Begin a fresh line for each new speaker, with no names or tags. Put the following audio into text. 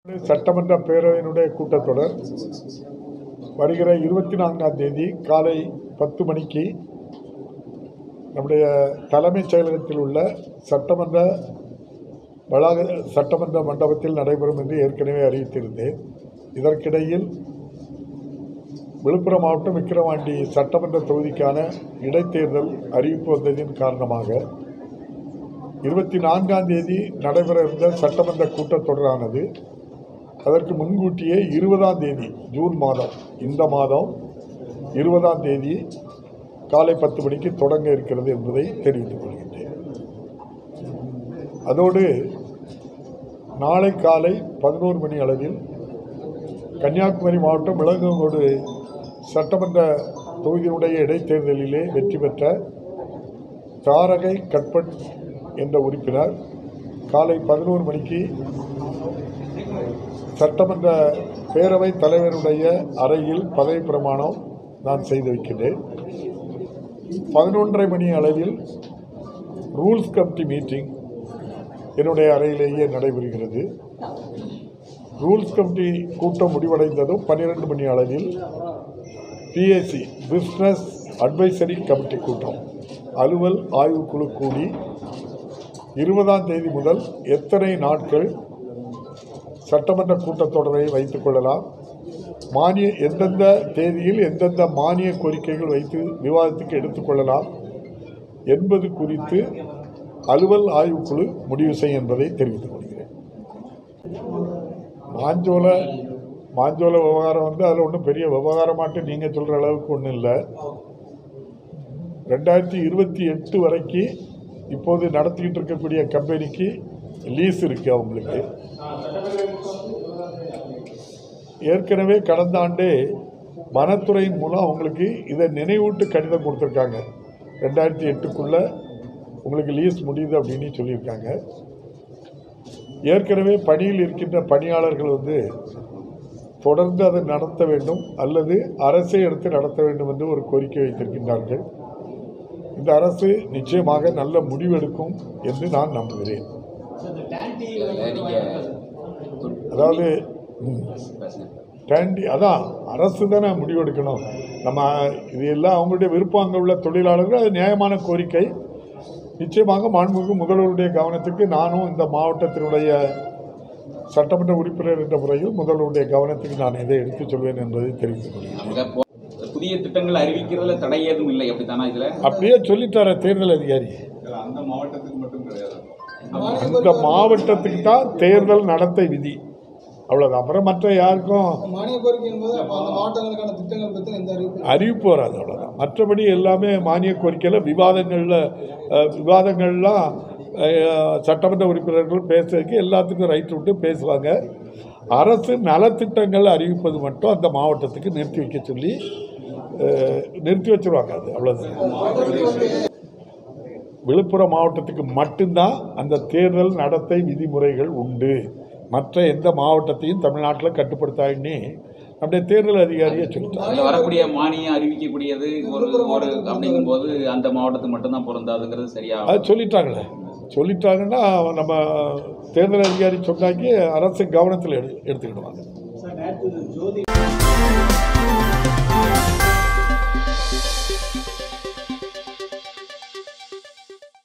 சட்டமன்ற பேரவையினுடைய கூட்டத்தொடர் வருகிற இருபத்தி நான்காம் தேதி காலை பத்து மணிக்கு நம்முடைய தலைமைச் செயலகத்தில் உள்ள சட்டமன்ற வளாக சட்டமன்ற மண்டபத்தில் நடைபெறும் என்று ஏற்கனவே அறிவித்திருந்தேன் இதற்கிடையில் விழுப்புரம் மாவட்டம் விக்கிரவாண்டி சட்டமன்ற தொகுதிக்கான இடைத்தேர்தல் அறிவிப்பு வந்ததின் காரணமாக இருபத்தி நான்காம் தேதி நடைபெற இருந்த சட்டமன்ற கூட்டத்தொடரானது அதற்கு முன்கூட்டியே இருபதாம் தேதி ஜூன் மாதம் இந்த மாதம் இருபதாம் தேதி காலை பத்து மணிக்கு தொடங்க இருக்கிறது என்பதை தெரிவித்துக் கொள்கின்றேன் அதோடு நாளை காலை பதினோரு மணி அளவில் கன்னியாகுமரி மாவட்டம் விலங்கோடு சட்டமன்ற தொகுதியினுடைய இடைத்தேர்தலிலே வெற்றி பெற்ற தாரகை கட்பட் என்ற உறுப்பினர் காலை பதினோரு மணிக்கு சட்டமன்ற பேரவைத் தலைவருடைய அறையில் பதவி பிரமாணம் நான் செய்து வைக்கின்றேன் பதினொன்றரை மணி அளவில் ரூல்ஸ் கமிட்டி மீட்டிங் என்னுடைய அறையிலேயே நடைபெறுகிறது ரூல்ஸ் கமிட்டி கூட்டம் முடிவடைந்ததும் பன்னிரெண்டு மணி அளவில் பிஎஸ்சி பிஸ்னஸ் அட்வைசரி கமிட்டி கூட்டம் அலுவல் ஆய்வுக்குழு கூடி இருபதாம் தேதி முதல் எத்தனை நாட்கள் சட்டமன்ற கூட்டத்தொடரை வைத்துக் கொள்ளலாம் மானிய எந்தெந்த தேதியில் எந்தெந்த மானிய கோரிக்கைகள் வைத்து விவாதத்துக்கு எடுத்துக்கொள்ளலாம் என்பது குறித்து அலுவல் ஆய்வுக்குழு முடிவு செய்யும் என்பதை தெரிவித்துக் கொள்கிறேன் மாஞ்சோல மாஞ்சோல விவகாரம் வந்து அதில் ஒன்றும் பெரிய விவகாரமாட்டு நீங்கள் சொல்கிற அளவுக்கு ஒன்றும் இல்லை ரெண்டாயிரத்தி இருபத்தி எட்டு வரைக்கும் இப்போது நடத்திக்கிட்டு இருக்கக்கூடிய கம்பெனிக்கு லீஸ் இருக்குது அவங்களுக்கு ஏற்கனவே கடந்த ஆண்டே வனத்துறையின் மூலம் அவங்களுக்கு இதை நினைவூட்டு கடிதம் கொடுத்துருக்காங்க ரெண்டாயிரத்தி எட்டுக்குள்ளே உங்களுக்கு லீஸ் முடியுது அப்படின்னு சொல்லியிருக்காங்க ஏற்கனவே பணியில் இருக்கின்ற பணியாளர்கள் வந்து தொடர்ந்து அதை நடத்த வேண்டும் அல்லது அரசை எடுத்து நடத்த வேண்டும் என்று ஒரு கோரிக்கை வைத்திருக்கின்றார்கள் இந்த அரசு நிச்சயமாக நல்ல முடிவெடுக்கும் என்று நான் நம்புகிறேன் அதாவது ம், டேண்டி அதான் அரசு தானே முடிவெடுக்கணும் நம்ம இது எல்லாம் அவங்களுடைய விருப்பம் அங்கே உள்ள தொழிலாளர்கள் அது நியாயமான கோரிக்கை நிச்சயமாக மாண்புமிகு முதல்வருடைய கவனத்துக்கு நானும் இந்த மாவட்டத்தினுடைய சட்டமன்ற உறுப்பினர் என்ற முறையில் முதல்வருடைய கவனத்துக்கு நான் இதை எடுத்துச் சொல்வேன் என்பதை தெரிவித்துக் கொள்கிறேன்
அங்க போ- புதிய திட்டங்கள் அறிவிக்கிறதுல தடை ஏதும் இல்லை அப்படித்தானா இதுல
அப்படியே சொல்லிட்டார தேர்தல் அதிகாரி
அந்த மாவட்டத்துக்கு மட்டும் கிடையாது
அந்த மாவட்டத்துக்கு தான் தேர்தல் நடத்தை விதி அவ்வளோதான் அப்புறம் மற்ற யாருக்கும்
மானிய கோரிக்கை என்பது அப்ப அந்த மாவட்டங்களுக்கான திட்டங்கள் பற்றி எந்த அறிவிப்பு
அறிவிப்பு வராது அவ்வளோதான் மற்றபடி எல்லாமே மானிய கோரிக்கையில் விவாதங்களில் அஹ், விவாதங்கள்லாம் அஹ், சட்டமன்ற உறுப்பினர்கள் பேசுறதுக்கு எல்லாத்துக்கும் ரைட் விட்டு பேசுவாங்க அரசு நலத்திட்டங்கள் அறிவிப்பது மட்டும் அந்த மாவட்டத்துக்கு நிறுத்தி வைக்க சொல்லி அஹ், நிறுத்தி வச்சிருவாங்க அது அவ்வளோதான் விழுப்புரம் மாவட்டத்துக்கு மட்டும்தான் அந்த தேர்தல் நடத்தை விதிமுறைகள் உண்டு மற்ற எந்த மாவட்டத்தையும் தமிழ்நாட்டில் கட்டுப்படுத்தாயின்னு நம்முடைய தேர்தல் அதிகாரியே சொல்லிட்டாங்க
அதுல வரக்கூடிய மானியம் அறிவிக்கக்கூடியது ஒரு ஒரு அப்படிங்கும்போது அந்த மாவட்டத்துக்கு மட்டும்தான் பொருந்தாதுங்கிறது சரியா
அது சொல்லிட்டாங்களே சொல்லிட்டாங்கன்னா நம்ம தேர்தல் அதிகாரி சொன்னாக்கி அரசு கவனத்தில் எடு எடுத்துக்கிடுவாங்க